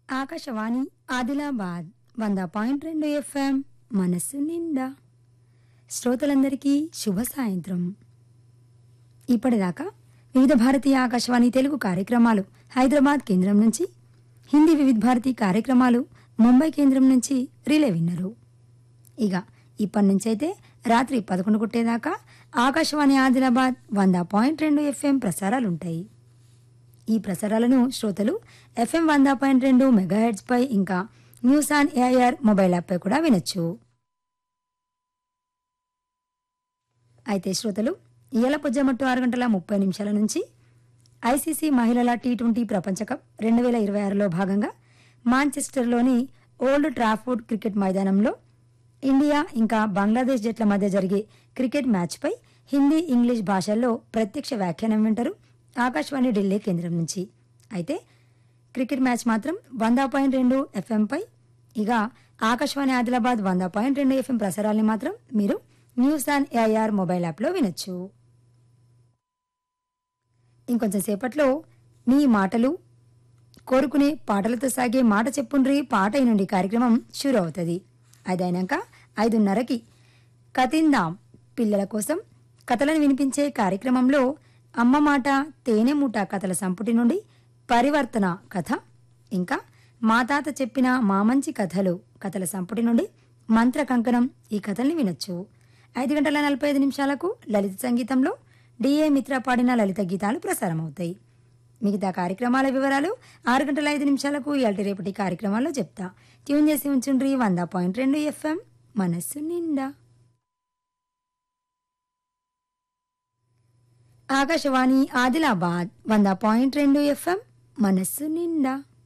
ఆకాశవాణి ఆదిలాబాద్ వంద పాయింట్ రెండు ఎఫ్ఎం మనస్సు నిండా శ్రోతలందరికీ శుభ సాయంత్రం ఇప్పటిదాకా వివిధ భారతీయ ఆకాశవాణి తెలుగు కార్యక్రమాలు హైదరాబాద్ కేంద్రం నుంచి హిందీ వివిధ భారతి కార్యక్రమాలు ముంబై కేంద్రం నుంచి రిలే విన్నారు ఇక ఇప్పటి నుంచైతే రాత్రి పదకొండు కొట్టేదాకా ఆకాశవాణి ఆదిలాబాద్ వంద పాయింట్ రెండు ఎఫ్ఎం ప్రసారాలుంటాయి ఈ ప్రసారాలను శ్రోతలు ఎఫ్ఎం వంద పాయింట్ రెండు మెగాహెడ్స్ పై ఇంకా news on AIR mobile app పై కూడా వినొచ్చు అయితే శ్రోతలు ఇయ్యాల పొజ్జమట్టు ఆరు గంటల ముప్పై నిమిషాల నుంచి ఐసీసీ మహిళల టీ ట్వంటీ ప్రపంచ కప్ రెండు వేల ఇరవై ఆరులో భాగంగా మాంచెస్టర్లోని ఓల్డ్ ట్రాఫోర్డ్ క్రికెట్ మైదానంలో ఇండియా ఇంకా బంగ్లాదేశ్ జట్ల మధ్య జరిగే క్రికెట్ మ్యాచ్పై హిందీ ఇంగ్లీష్ భాషల్లో ప్రత్యక్ష వ్యాఖ్యానం వింటారు ఆకాశవాణి ఢిల్లీ కేంద్రం నుంచి అయితే క్రికెట్ మ్యాచ్ మాత్రం వంద పాయింట్ రెండు ఎఫ్ఎంపై ఇక ఆకాశవాణి ఆదిలాబాద్ వంద పాయింట్ రెండు ఎఫ్ఎం ప్రసారాల్ని మాత్రం మీరు న్యూస్ ఆన్ ఏఐఆర్ మొబైల్ యాప్లో వినొచ్చు ఇంకొంచెం సేపట్లో మీ మాటలు కోరుకునే పాటలతో సాగే మాట చెప్పుండ్రి పాట నుండి కార్యక్రమం షురు అవుతుంది అదైనాక ఐదున్నరకి కతిందాం పిల్లల కోసం కథలను వినిపించే కార్యక్రమంలో అమ్మ మాట తేనె మూట కథల సంపుటి నుండి పరివర్తన కథ ఇంకా మా తాత చెప్పిన మా మంచి కథలు కథల సంపుటి నుండి మంత్ర కంకణం ఈ కథల్ని వినొచ్చు ఐదు గంటల నలభై ఐదు నిమిషాలకు లలిత సంగీతంలో డిఏ మిత్ర పాడిన లలిత గీతాలు ప్రసారమవుతాయి మిగతా కార్యక్రమాల వివరాలు ఆరు గంటల ఐదు నిమిషాలకు ఇయాల్టి రేపటి కార్యక్రమాల్లో చెప్తా ట్యూన్ చేసి ఉంచుండ్రి వంద పాయింట్ రెండు ఎఫ్ఎం మనస్సు నిండా ఆకాశవాణి ఆదిలాబాద్ వంద పాయింట్ రెండు ఎఫ్ఎం మనస్సు నిండా